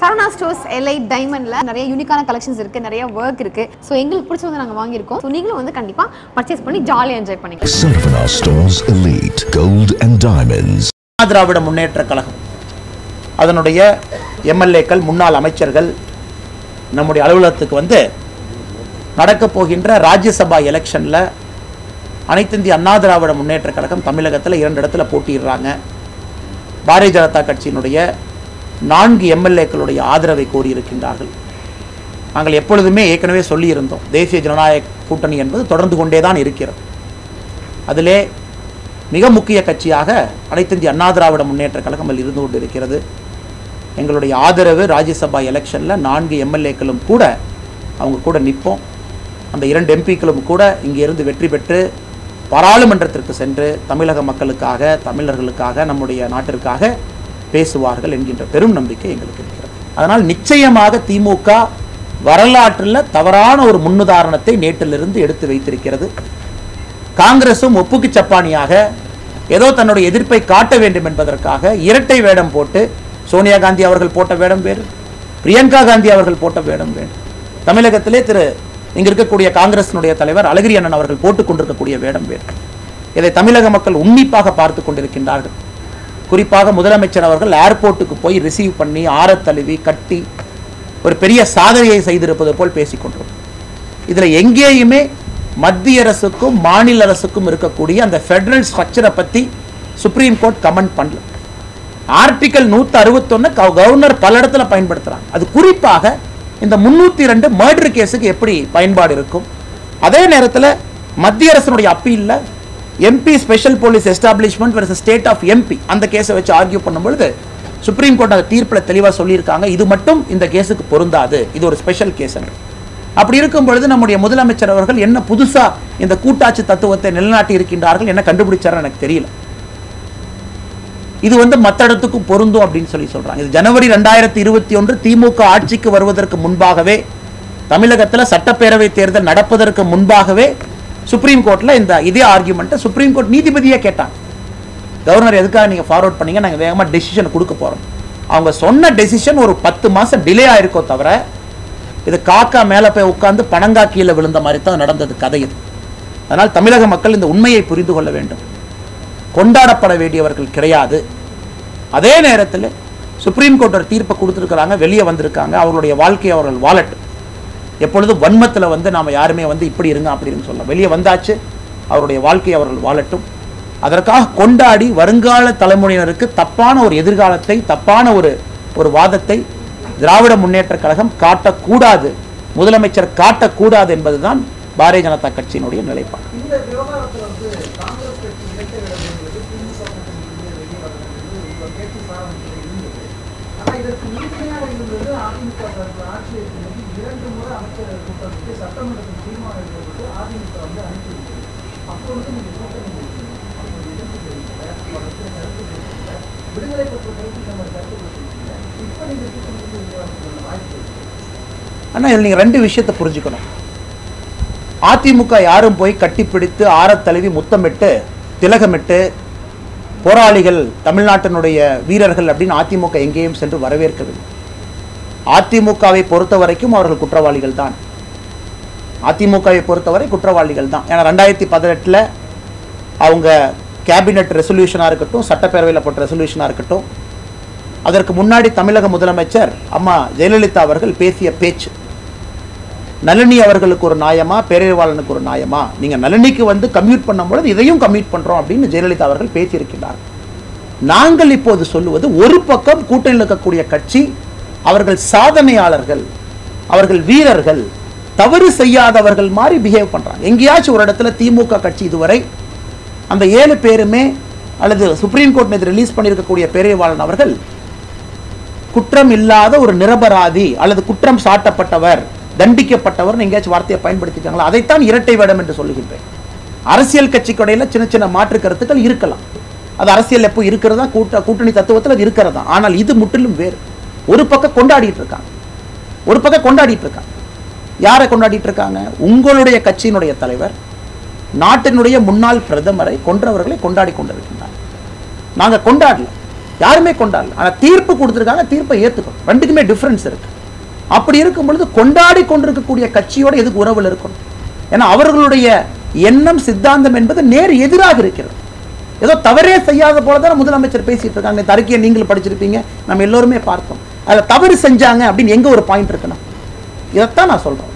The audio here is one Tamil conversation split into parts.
சரவணா ஸ்டோர்ஸ் எலைட் டைமண்ட்ல நிறைய யூனிக்கான கலெக்ஷன்ஸ் இருக்கு நிறைய ஒர்க் இருக்கு ஸோ எங்களுக்கு பிடிச்ச வந்து நாங்கள் வாங்கியிருக்கோம் ஸோ நீங்களும் வந்து கண்டிப்பா பர்ச்சேஸ் பண்ணி ஜாலியாக என்ஜாய் பண்ணிக்கலாம் Sarvana Stores Elite Gold and Diamonds. அண்ணா திராவிட முன்னேற்ற கழகம் அதனுடைய எம்எல்ஏக்கள் முன்னாள் அமைச்சர்கள் நம்முடைய அலுவலகத்துக்கு வந்து நடக்கப் போகின்ற ராஜ்யசபா எலெக்ஷனில் அனைத்து இந்திய அண்ணா திராவிட முன்னேற்ற கழகம் தமிழகத்தில் இரண்டு இடத்துல போட்டியிடுறாங்க பாரதிய ஜனதா கட்சியினுடைய நான்கு எம்எல்ஏக்களுடைய ஆதரவை கோரியிருக்கின்றார்கள் நாங்கள் எப்பொழுதுமே ஏற்கனவே சொல்லியிருந்தோம் தேசிய ஜனநாயக கூட்டணி என்பது தொடர்ந்து கொண்டே தான் இருக்கிறது அதிலே மிக முக்கிய கட்சியாக அனைத்து இந்திய அண்ணா திராவிட முன்னேற்ற கழகம் அதில் இருந்து கொண்டிருக்கிறது எங்களுடைய ஆதரவு ராஜ்யசபா எலெக்ஷனில் நான்கு எம்எல்ஏக்களும் கூட அவங்க கூட நிற்போம் அந்த இரண்டு எம்பிக்களும் கூட இங்கே இருந்து வெற்றி பெற்று பாராளுமன்றத்திற்கு சென்று தமிழக மக்களுக்காக தமிழர்களுக்காக நம்முடைய நாட்டிற்காக பேசுவார்கள் என்கின்ற பெரும் நம்பிக்கை எங்களுக்கு இருக்கிறது அதனால் நிச்சயமாக திமுக வரலாற்றில் தவறான ஒரு முன்னுதாரணத்தை நேற்றிலிருந்து எடுத்து வைத்திருக்கிறது காங்கிரசும் ஒப்புக்கு சப்பானியாக ஏதோ தன்னுடைய எதிர்ப்பை காட்ட வேண்டும் என்பதற்காக இரட்டை வேடம் போட்டு சோனியா காந்தி அவர்கள் போட்ட வேடம் வேறு பிரியங்கா காந்தி அவர்கள் போட்ட வேடம் வேறு தமிழகத்திலே திரு இங்க இருக்கக்கூடிய காங்கிரசினுடைய தலைவர் அழகிரி அண்ணன் அவர்கள் போட்டுக் கொண்டிருக்கக்கூடிய வேடம் வேறு இதை தமிழக மக்கள் உன்னிப்பாக பார்த்து கொண்டிருக்கின்றார்கள் குறிப்பாக முதலமைச்சர் அவர்கள் ஏர்போர்ட்டுக்கு போய் ரிசீவ் பண்ணி ஆறத் தழுவி கட்டி ஒரு பெரிய சாதனையை செய்திருப்பது போல் பேசிக் கொண்டிருக்கிறோம் இதுல எங்கேயுமே மத்திய அரசுக்கும் மாநில அரசுக்கும் இருக்கக்கூடிய அந்த ஃபெடரல் ஸ்ட்ரக்சரை பத்தி சுப்ரீம் கோர்ட் கமெண்ட் பண்ணல ஆர்டிகல் நூத்தி அறுபத்தொன்னு கவர்னர் பல இடத்துல பயன்படுத்துறாங்க அது குறிப்பாக இந்த முன்னூத்தி ரெண்டு மர்டர் கேஸுக்கு எப்படி பயன்பாடு இருக்கும் அதே நேரத்தில் மத்திய அரசினுடைய அப்பீல்ல MP special police establishment versus state of MP அந்த கேஸை வச்சு ஆர்கியூ பண்ணும்பொழுது சுப்ரீம் கோர்ட் அந்த தீர்ப்பில் தெளிவாக சொல்லியிருக்காங்க இது மட்டும் இந்த கேஸுக்கு பொருந்தாது இது ஒரு ஸ்பெஷல் கேஸ் அப்படி இருக்கும் பொழுது நம்முடைய முதலமைச்சர் அவர்கள் என்ன புதுசா இந்த கூட்டாட்சி தத்துவத்தை நிலைநாட்டி இருக்கின்றார்கள் என்ன கண்டுபிடிச்சாரு எனக்கு தெரியல இது வந்து மற்ற இடத்துக்கும் பொருந்தும் அப்படின்னு சொல்லி சொல்றாங்க இது ஜனவரி ரெண்டாயிரத்தி இருபத்தி ஒன்று திமுக ஆட்சிக்கு வருவதற்கு முன்பாகவே தமிழகத்தில் சட்டப்பேரவை தேர்தல் நடப்பதற்கு முன்பாகவே சுப்ரீம் கோர்ட்ல இந்த இதே ஆர்கியூமெண்ட்டை சுப்ரீம் கோர்ட் நீதிபதியே கேட்டாங்க கவர்னர் எதுக்காக நீங்க ஃபார்வர்ட் பண்ணீங்க நாங்க வேகமா டெசிஷன் கொடுக்க போறோம் அவங்க சொன்ன டெசிஷன் ஒரு பத்து மாசம் டிலே ஆயிருக்கோ தவிர இது காக்கா மேலே போய் உட்கார்ந்து பனங்கா கீழே விழுந்த மாதிரி தான் நடந்தது கதை இது அதனால் தமிழக மக்கள் இந்த உண்மையை புரிந்து கொள்ள வேண்டும் கொண்டாடப்பட வேண்டியவர்கள் கிடையாது அதே நேரத்தில் சுப்ரீம் கோர்ட் ஒரு தீர்ப்பை கொடுத்துருக்குறாங்க வெளியே வந்திருக்காங்க அவர்களுடைய வாழ்க்கையை அவர்கள் வாழட்டும் எப்பொழுதும் வன்மத்தில் வந்து நாம் யாருமே வந்து இப்படி இருங்க அப்படி இருங்க சொல்ல வெளியே வந்தாச்சு அவருடைய வாழ்க்கையை அவர்கள் வாழட்டும் அதற்காக கொண்டாடி வருங்கால தலைமுறையினருக்கு தப்பான ஒரு எதிர்காலத்தை தப்பான ஒரு ஒரு வாதத்தை திராவிட முன்னேற்ற கழகம் காட்டக்கூடாது முதலமைச்சர் காட்டக்கூடாது என்பதுதான் பாரதிய ஜனதா கட்சியினுடைய நிலைப்பாடு இந்த விவகாரத்தில் வந்து காங்கிரஸ் கட்சி இரட்டை விடப்படுகிறது திமுக கூட்டணியிலிருந்து வெளியே வரப்படுகிறது உங்கள் பேச்சு சாராம்சத்தில் இருந்தது ஆனால் இதற்கு உறுதுணையாக இருந்தது அதிமுக தரப்பு ஆட்சி இருக்கும்போது இரண்டு முறை அமைச்சர் கூட்டத்துக்கு சட்டமன்றத்தில் தீர்மானம் எடுக்கப்பட்டு அதிமுக வந்து அனுப்பியிருக்கிறது அப்போ வந்து நீங்கள் கூட்டணி கொடுத்தீங்க அப்போ எதிர்ப்பு தெரிவிக்கல அவருக்கு கருத்து தெரிவிக்கல விடுதலை பெற்ற பிறகு இந்த மாதிரி கருத்து கொடுத்துருக்கீங்க இப்போ நீங்கள் கூட்டணிக்கு உருவாக்க வாய்ப்பு இருக்கு ஆனால் இதில் நீங்கள் ரெண்டு விஷயத்தை புரிஞ்சுக்கணும் அதிமுக யாரும் போய் கட்டிப்பிடித்து ஆறத் தழுவி முத்தமிட்டு திலகமிட்டு போராளிகள் தமிழ்நாட்டினுடைய வீரர்கள் அப்படின்னு அதிமுக எங்கேயும் சென்று வரவேற்கவில்லை அதிமுகவை பொறுத்த வரைக்கும் அவர்கள் குற்றவாளிகள் தான் அதிமுகவை பொறுத்தவரை குற்றவாளிகள் தான் ஏன்னா ரெண்டாயிரத்தி பதினெட்டில் அவங்க கேபினெட் ரெசல்யூஷனாக இருக்கட்டும் சட்டப்பேரவையில் போட்ட ரெசல்யூஷனாக இருக்கட்டும் அதற்கு முன்னாடி தமிழக முதலமைச்சர் அம்மா ஜெயலலிதா அவர்கள் பேசிய பேச்சு நளினி அவர்களுக்கு ஒரு நியாயமா பேரறிவாளனுக்கு ஒரு நியாயமா நீங்க நளினிக்கு வந்து கம்யூட் பண்ணும்பொழுது இதையும் கம்யூட் பண்றோம் அப்படின்னு ஜெயலலிதா அவர்கள் பேசியிருக்கிறார் நாங்கள் இப்போது சொல்லுவது ஒரு பக்கம் கூட்டணியில் இருக்கக்கூடிய கட்சி அவர்கள் சாதனையாளர்கள் அவர்கள் வீரர்கள் தவறு செய்யாதவர்கள் மாதிரி பிஹேவ் பண்றாங்க எங்கேயாச்சும் ஒரு இடத்துல திமுக கட்சி இதுவரை அந்த ஏழு பேருமே அல்லது சுப்ரீம் கோர்ட் நேற்று ரிலீஸ் பண்ணியிருக்கக்கூடிய பேரறிவாளன் அவர்கள் குற்றம் இல்லாத ஒரு நிரபராதி அல்லது குற்றம் சாட்டப்பட்டவர் தண்டிக்கப்பட்டவர் எங்கேயாச்சும் வார்த்தையை பயன்படுத்திட்டாங்களா அதைத்தான் இரட்டை வேடம் என்று சொல்லுகின்றேன் அரசியல் கட்சிக்கு இடையில சின்ன சின்ன மாற்று கருத்துக்கள் இருக்கலாம் அது அரசியல் எப்போ இருக்கிறதா கூட்ட கூட்டணி தத்துவத்தில் அது இருக்கிறதா ஆனால் இது முற்றிலும் வேறு ஒரு பக்கம் கொண்டாடிட்டு இருக்காங்க ஒரு பக்கம் கொண்டாடிட்டு இருக்காங்க யாரை கொண்டாடிட்டு இருக்காங்க உங்களுடைய கட்சியினுடைய தலைவர் நாட்டினுடைய முன்னாள் பிரதமரை கொன்றவர்களை கொண்டாடி கொண்டிருக்கின்றார் நாங்க கொண்டாடல யாருமே கொண்டாடல ஆனா தீர்ப்பு கொடுத்துருக்காங்க தீர்ப்பை ஏத்துக்கணும் ரெண்டுக்குமே டிஃபரன்ஸ் இருக்கு அப்படி இருக்கும் பொழுது கொண்டாடி கொண்டிருக்கக்கூடிய கட்சியோட எதுக்கு உறவில் இருக்கணும் ஏன்னா அவர்களுடைய எண்ணம் சித்தாந்தம் என்பது நேர் எதிராக இருக்கிறது ஏதோ தவறே செய்யாத போல தான் முதலமைச்சர் பேசிட்டு இருக்காங்க இந்த அறிக்கையை நீங்களும் படிச்சிருப்பீங்க நம்ம எல்லோருமே பார்த்தோம் அதில் தவறு செஞ்சாங்க அப்படின்னு எங்க ஒரு பாயிண்ட் இருக்கணும் இதைத்தான் நான் சொல்றேன்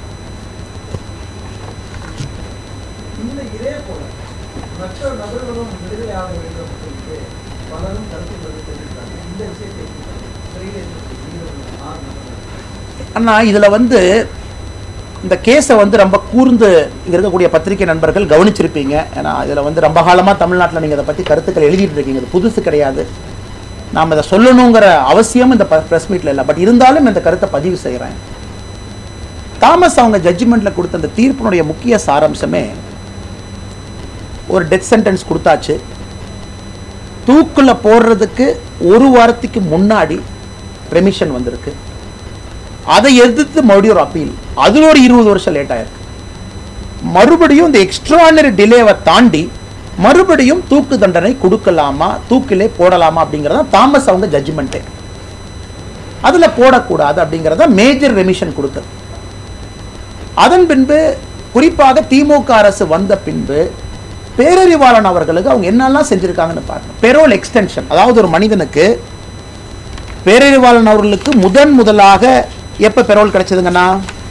இந்த இதே போல மற்ற நபர்களும் விடுதலை ஆக வேண்டும் சொல்லிட்டு பலரும் கருத்து தெரிவித்தாங்க இந்த விஷயத்தை சிறையில் இருக்கக்கூடிய ஆறு நபர்கள் அண்ணா இதுல வந்து இந்த கேஸை வந்து ரொம்ப கூர்ந்து இங்க இருக்கக்கூடிய பத்திரிகை நண்பர்கள் கவனிச்சிருப்பீங்க ஏன்னா இதுல வந்து ரொம்ப காலமா தமிழ்நாட்டில் நீங்க இதை பத்தி கருத்துக்கள் எழுதிட்டு இருக்கீங்க இது புதுசு கிடையாது நாம் இதை சொல்லணுங்கிற அவசியம் இந்த ப்ரெஸ் மீட்ல இல்லை பட் இருந்தாலும் இந்த கருத்தை பதிவு செய்கிறேன் தாமஸ் அவங்க ஜட்ஜ்மெண்ட்ல கொடுத்த அந்த தீர்ப்பினுடைய முக்கிய சாராம்சமே ஒரு டெத் சென்டென்ஸ் கொடுத்தாச்சு தூக்குல போடுறதுக்கு ஒரு வாரத்துக்கு முன்னாடி ரெமிஷன் வந்திருக்கு அதை எதிர்த்து மறுபடியும் ஒரு அப்பீல் அதுல ஒரு இருபது வருஷம் லேட் ஆயிருக்கு மறுபடியும் இந்த எக்ஸ்ட்ரானரி டிலேவை தாண்டி மறுபடியும் தூக்கு தண்டனை கொடுக்கலாமா தூக்கிலே போடலாமா அப்படிங்கறத தாமஸ் அவங்க ஜட்ஜ்மெண்ட்டே அதுல போடக்கூடாது அப்படிங்கறத மேஜர் ரெமிஷன் கொடுத்தது அதன் பின்பு குறிப்பாக திமுக அரசு வந்த பின்பு பேரறிவாளன் அவர்களுக்கு அவங்க என்னெல்லாம் செஞ்சிருக்காங்கன்னு பார்க்கணும் பெரோல் எக்ஸ்டென்ஷன் அதாவது ஒரு மனிதனுக்கு பேரறிவாளன் அவர்களுக்கு முதன் முதலாக எப்ப பெரோல் கிடைச்சதுங்கண்ணா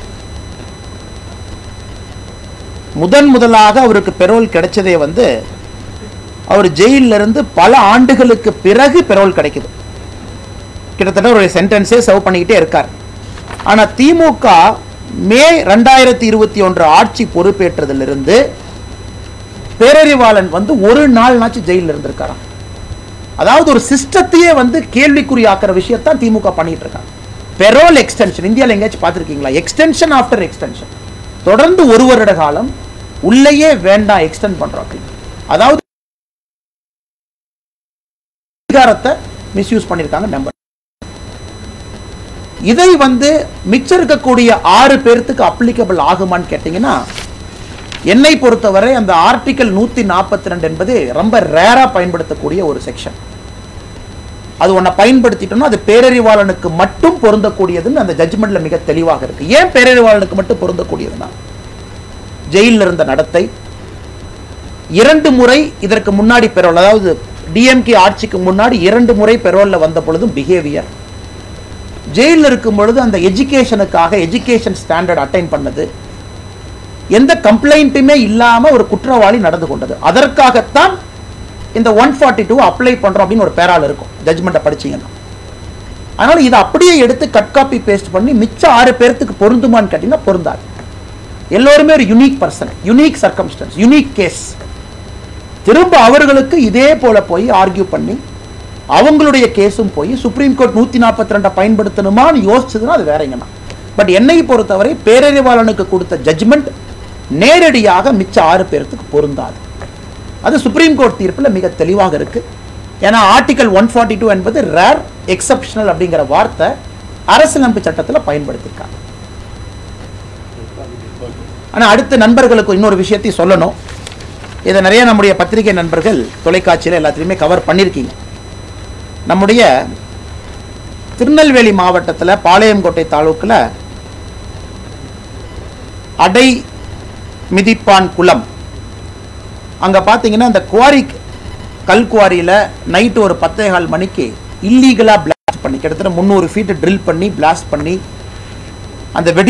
முதன் முதலாக அவருக்கு பெரோல் கிடைச்சதே வந்து அவர் ஜெயில்ல இருந்து பல ஆண்டுகளுக்கு பிறகு பெரோல் கிடைக்குது கிட்டத்தட்ட ஒரு சென்டென்ஸே சர்வ் பண்ணிக்கிட்டே இருக்கார் ஆனா திமுக மே ரெண்டாயிரத்தி இருபத்தி ஒன்று ஆட்சி பொறுப்பேற்றதிலிருந்து பேரறிவாளன் வந்து ஒரு நாள்னாச்சும் ஜெயிலில் இருந்திருக்காராம் அதாவது ஒரு சிஸ்டத்தையே வந்து கேள்விக்குறியாக்குற விஷயத்தான் திமுக பண்ணிட்டு இருக்காங்க பெரோல் எக்ஸ்டென்ஷன் இந்தியாவில் எங்கேயாச்சும் பார்த்துருக்கீங்களா எக்ஸ்டென்ஷன் ஆஃப்டர் எக்ஸ்டென்ஷன் தொடர்ந்து ஒரு வருட காலம் உள்ளேயே வேண்டாம் எக்ஸ்டெண்ட் பண்றோம் அப்படின்னு. அதாவது அதிகாரத்தை மிஸ்யூஸ் பண்ணியிருக்காங்க நம்பர் இதை வந்து மிச்சம் இருக்கக்கூடிய ஆறு பேர்த்துக்கு அப்ளிகபிள் ஆகுமான்னு கேட்டீங்கன்னா என்னை பொறுத்தவரை அந்த ஆர்டிகல் நூத்தி நாற்பத்தி ரெண்டு என்பது ரொம்ப ரேரா பயன்படுத்தக்கூடிய ஒரு செக்ஷன் அது ஒன்றை பயன்படுத்திட்டோம்னா அது பேரறிவாளனுக்கு மட்டும் பொருந்தக்கூடியதுன்னு அந்த ஜட்ஜ்மெண்ட்ல மிக தெளிவாக இருக்கு ஏன் பேரறிவாளனுக்கு மட்டும் பொருந்தக்கூடியதுன்னா ஜெயிலில் இருந்த நடத்தை இரண்டு முறை இதற்கு முன்னாடி பெரோல் அதாவது டிஎம்கே ஆட்சிக்கு முன்னாடி இரண்டு முறை பெரோல்ல வந்த பொழுதும் பிஹேவியர் ஜெயிலில் இருக்கும் பொழுது அந்த எஜுகேஷனுக்காக எஜுகேஷன் ஸ்டாண்டர்ட் அட்டைன் பண்ணது எந்த கம்ப்ளைண்ட்டுமே இல்லாம ஒரு குற்றவாளி நடந்து கொண்டது அதற்காகத்தான் இந்த ஒன் ஃபார்ட்டி டூ அப்ளை பண்றோம் அப்படின்னு ஒரு பேரால் இருக்கும் ஜட்ஜ்மெண்ட்டை படிச்சீங்கன்னா அதனால இதை அப்படியே எடுத்து கட் காப்பி பேஸ்ட் பண்ணி மிச்சம் ஆறு பேர்த்துக்கு பொருந்துமான்னு கேட்டீங்கன்னா பொருந்தாது எல்லோருமே ஒரு unique person unique circumstances unique case திரும்ப அவர்களுக்கு இதே போல போய் ஆர்கியூ பண்ணி அவங்களுடைய கேஸும் போய் சுப்ரீம் கோர்ட் நூத்தி நாற்பத்தி ரெண்டை பயன்படுத்தணுமான்னு யோசிச்சதுன்னா அது வேறங்கண்ணா பட் என்னை பொறுத்தவரை பேரறிவாளனுக்கு கொடுத்த ஜட்ஜ்மெண்ட் நேரடியாக மிச்ச ஆறு பேர்த்துக்கு பொருந்தாது அது சுப்ரீம் கோர்ட் தீர்ப்பில் மிக தெளிவாக இருக்கு ஏன்னா ஆர்டிகல் ஒன் ஃபார்ட்டி டூ என்பது ரேர் எக்ஸப்ஷனல் அப்படிங்கிற வார்த்தை அரசியலமைப்பு சட்டத்தில் பயன்படுத்தியிருக்காங்க ஆனால் அடுத்த நண்பர்களுக்கு இன்னொரு விஷயத்தையும் சொல்லணும் இதை நிறைய நம்முடைய பத்திரிகை நண்பர்கள் தொலைக்காட்சியில் எல்லாத்துலேயுமே கவர் பண்ணியிருக்கீங்க நம்முடைய திருநெல்வேலி மாவட்டத்தில் பாளையங்கோட்டை தாலுக்கில் அடை மிதிப்பான் குளம் அங்கே பார்த்தீங்கன்னா அந்த குவாரி கல் குவாரியில் நைட்டு ஒரு பத்தே கால் மணிக்கு இல்லீகலாக பிளாஸ்ட் பண்ணி கிட்டத்தட்ட முந்நூறு ஃபீட் ட்ரில் பண்ணி பிளாஸ்ட் பண்ணி அந்த வெடி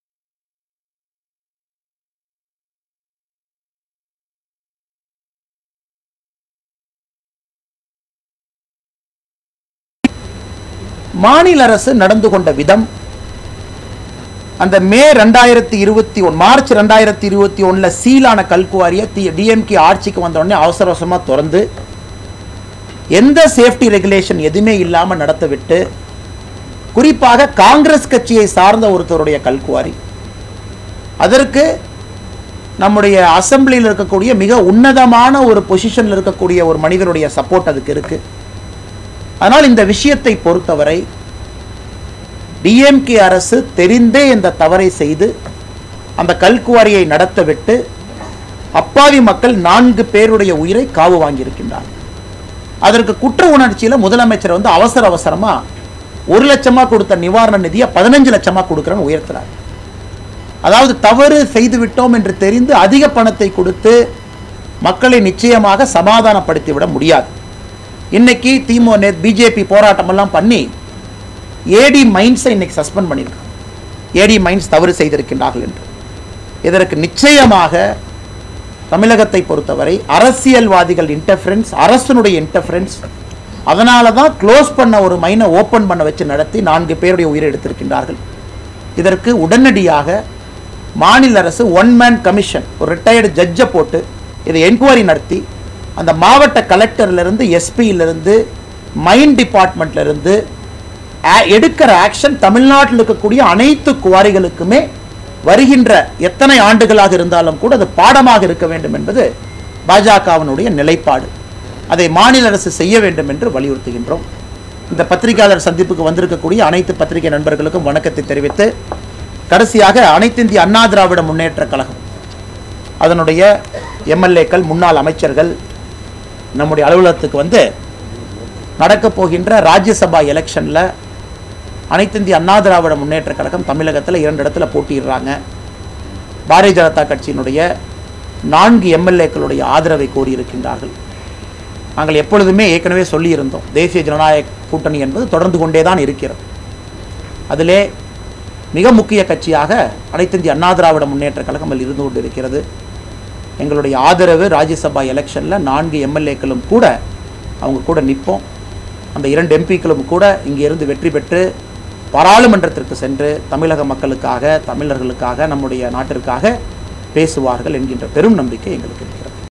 மாநில அரசு நடந்து கொண்ட விதம் அந்த மே ரெண்டாயிரத்தி இருபத்தி ஒன் மார்ச் ரெண்டாயிரத்தி இருபத்தி ஒன்றில் சீலான கல்குவாரியை டிஎம்கே ஆட்சிக்கு வந்த உடனே அவசர அவசரமாக திறந்து எந்த சேஃப்டி ரெகுலேஷன் எதுவுமே இல்லாமல் நடத்த விட்டு குறிப்பாக காங்கிரஸ் கட்சியை சார்ந்த ஒருத்தருடைய கல்குவாரி அதற்கு நம்முடைய அசம்பிளியில் இருக்கக்கூடிய மிக உன்னதமான ஒரு பொசிஷனில் இருக்கக்கூடிய ஒரு மனிதனுடைய சப்போர்ட் அதுக்கு இருக்கு அதனால் இந்த விஷயத்தை பொறுத்தவரை டிஎம்கே அரசு தெரிந்தே இந்த தவறை செய்து அந்த கல்குவாரியை நடத்த விட்டு அப்பாவி மக்கள் நான்கு பேருடைய உயிரை காவு வாங்கியிருக்கின்றார் அதற்கு குற்ற உணர்ச்சியில் முதலமைச்சர் வந்து அவசர அவசரமா ஒரு லட்சமா கொடுத்த நிவாரண நிதியை பதினஞ்சு லட்சமா கொடுக்குறேன்னு உயர்த்துறாரு அதாவது தவறு செய்து விட்டோம் என்று தெரிந்து அதிக பணத்தை கொடுத்து மக்களை நிச்சயமாக சமாதானப்படுத்தி விட முடியாது இன்னைக்கு திமுக பிஜேபி போராட்டம் எல்லாம் பண்ணி ஏடி மைன்ஸை இன்னைக்கு சஸ்பெண்ட் பண்ணியிருக்காங்க ஏடி மைன்ஸ் தவறு செய்திருக்கின்றார்கள் என்று இதற்கு நிச்சயமாக தமிழகத்தை பொறுத்தவரை அரசியல்வாதிகள் இன்டர்ஃபரன்ஸ் அரசனுடைய இன்டர்ஃபரன்ஸ் அதனால தான் க்ளோஸ் பண்ண ஒரு மைனை ஓப்பன் பண்ண வச்சு நடத்தி நான்கு பேருடைய உயிரை எடுத்திருக்கின்றார்கள் இதற்கு உடனடியாக மாநில அரசு ஒன் மேன் கமிஷன் ஒரு ரிட்டையர்டு ஜட்ஜை போட்டு இதை என்கொயரி நடத்தி அந்த மாவட்ட கலெக்டர்லேருந்து எஸ்பியிலிருந்து மைன் டிபார்ட்மெண்ட்லேருந்து எடுக்கிற ஆக்ஷன் தமிழ்நாட்டில் இருக்கக்கூடிய அனைத்து குவாரிகளுக்குமே வருகின்ற எத்தனை ஆண்டுகளாக இருந்தாலும் கூட அது பாடமாக இருக்க வேண்டும் என்பது பாஜகவினுடைய நிலைப்பாடு அதை மாநில அரசு செய்ய வேண்டும் என்று வலியுறுத்துகின்றோம் இந்த பத்திரிகையாளர் சந்திப்புக்கு வந்திருக்கக்கூடிய அனைத்து பத்திரிகை நண்பர்களுக்கும் வணக்கத்தை தெரிவித்து கடைசியாக அனைத்து இந்திய அண்ணா திராவிட முன்னேற்ற கழகம் அதனுடைய எம்எல்ஏக்கள் முன்னாள் அமைச்சர்கள் நம்முடைய அலுவலகத்துக்கு வந்து நடக்கப் போகின்ற ராஜ்யசபா எலெக்ஷனில் அனைத்து இந்திய அண்ணா திராவிட முன்னேற்ற கழகம் தமிழகத்தில் இரண்டு இடத்துல போட்டியிடுறாங்க பாரதிய ஜனதா கட்சியினுடைய நான்கு எம்எல்ஏக்களுடைய ஆதரவை கோரியிருக்கின்றார்கள் நாங்கள் எப்பொழுதுமே ஏற்கனவே சொல்லியிருந்தோம் தேசிய ஜனநாயக கூட்டணி என்பது தொடர்ந்து கொண்டே தான் இருக்கிறது அதிலே மிக முக்கிய கட்சியாக அனைத்து இந்திய அண்ணா திராவிட முன்னேற்ற கழகம் அதில் இருந்து கொண்டு இருக்கிறது எங்களுடைய ஆதரவு ராஜ்யசபா எலெக்ஷனில் நான்கு எம்எல்ஏக்களும் கூட அவங்க கூட நிற்போம் அந்த இரண்டு எம்பிக்களும் கூட இங்கே இருந்து வெற்றி பெற்று பாராளுமன்றத்திற்கு சென்று தமிழக மக்களுக்காக தமிழர்களுக்காக நம்முடைய நாட்டிற்காக பேசுவார்கள் என்கின்ற பெரும் நம்பிக்கை எங்களுக்கு இருக்கிறது